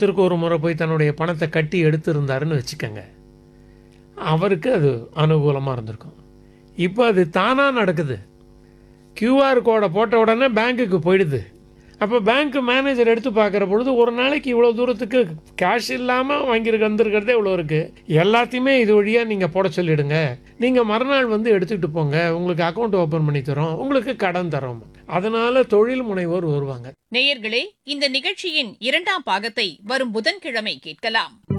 மாதத்திற்கு ஒரு முறை போய் தன்னுடைய பணத்தை கட்டி எடுத்திருந்தாருன்னு வச்சுக்கோங்க அவருக்கு அது அனுகூலமாக இருந்திருக்கும் இப்போ அது தானாக நடக்குது QR கோடை போட்ட உடனே பேங்க்குக்கு போயிடுது அப்போ பேங்க் மேனேஜர் எடுத்து பார்க்குற பொழுது ஒரு நாளைக்கு இவ்வளோ தூரத்துக்கு கேஷ் இல்லாமல் வாங்கியிருக்க வந்திருக்கிறதே இவ்வளோ இருக்குது எல்லாத்தையுமே இது வழியாக நீங்கள் போட சொல்லிடுங்க நீங்கள் மறுநாள் வந்து எடுத்துக்கிட்டு போங்க உங்களுக்கு அக்கௌண்ட் ஓப்பன் பண்ணி தரோம் உங்களுக்கு கடன் தரோம் அதனால் தொழில் முனைவோர் வருவாங்க நேயர்களே இந்த நிகழ்ச்சியின் இரண்டாம் பாகத்தை வரும் புதன்கிழமை கேட்கலாம்